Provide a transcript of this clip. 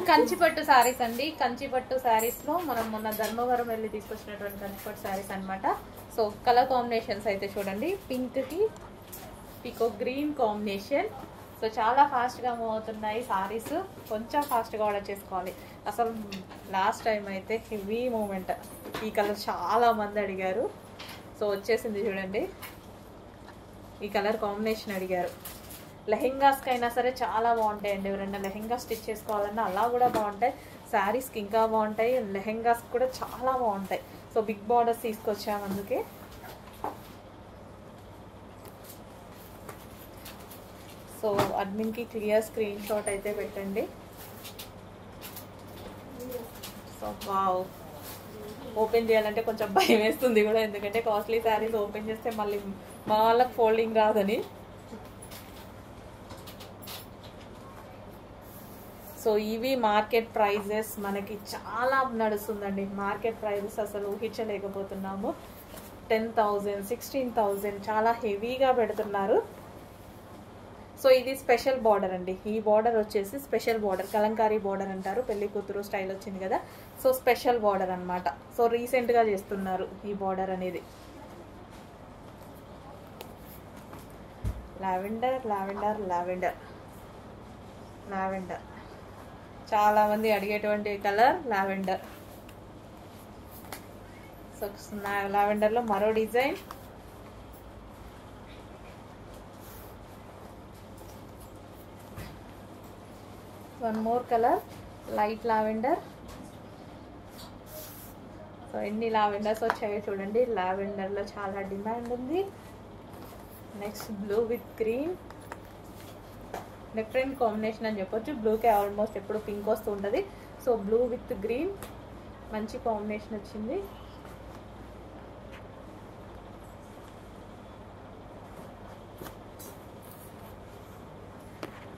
కంచిపట్టు శారీస్ అండి కంచిపట్టు శారీస్ లో మనం మొన్న ధర్మవరం వెళ్ళి తీసుకొచ్చినటువంటి కంచిపట్టు శారీస్ అన్నమాట సో కలర్ కాంబినేషన్స్ అయితే చూడండి పింక్ కి పికో గ్రీన్ కాంబినేషన్ సో చాలా ఫాస్ట్గా మూవ్ అవుతున్నాయి సారీస్ కొంచెం ఫాస్ట్గా ఆర్డర్ చేసుకోవాలి అసలు లాస్ట్ టైం అయితే హెవీ మూమెంట్ ఈ కలర్ చాలా మంది అడిగారు సో వచ్చేసింది చూడండి ఈ కలర్ కాంబినేషన్ అడిగారు లెహెంగాస్కి అయినా సరే చాలా బాగుంటాయండి ఎవరైనా లెహెంగా స్టిచ్ చేసుకోవాలన్నా అలా కూడా బాగుంటాయి శారీస్కి ఇంకా బాగుంటాయి లెహెంగాస్ కూడా చాలా బాగుంటాయి సో బిగ్ బార్డర్స్ తీసుకొచ్చాము అందుకే సో అడ్మిన్కి క్లియర్ స్క్రీన్ షాట్ అయితే పెట్టండి సో వావ్ ఓపెన్ చేయాలంటే కొంచెం భయం వేస్తుంది కూడా ఎందుకంటే కాస్ట్లీ శారీస్ ఓపెన్ చేస్తే మళ్ళీ మా వాళ్ళకి ఫోల్డింగ్ రాదని సో ఇవి మార్కెట్ ప్రైజెస్ మనకి చాలా నడుస్తుందండి మార్కెట్ ప్రైజెస్ అసలు ఊహించలేకపోతున్నాము టెన్ థౌజండ్ సిక్స్టీన్ థౌజండ్ చాలా హెవీగా పెడుతున్నారు సో ఇది స్పెషల్ బార్డర్ అండి ఈ బార్డర్ వచ్చేసి స్పెషల్ బార్డర్ కలంకారీ బార్డర్ అంటారు పెళ్లి కూతురు స్టైల్ వచ్చింది కదా సో స్పెషల్ బార్డర్ అన్నమాట సో రీసెంట్గా చేస్తున్నారు ఈ బార్డర్ అనేది లావెండర్ లావెండర్ లావెండర్ లావెండర్ చాలా మంది అడిగేటువంటి కలర్ లావెండర్ సో లావెండర్లో మరో design one more colour light lavender so ఎన్ని లావెండర్స్ వచ్చాయో చూడండి లావెండర్లో చాలా డిమాండ్ ఉంది next blue with green different combination అని చెప్పొచ్చు బ్లూకే ఆల్మోస్ట్ ఎప్పుడు పింక్ వస్తూ ఉంటుంది సో బ్లూ విత్ గ్రీన్ మంచి కాంబినేషన్ వచ్చింది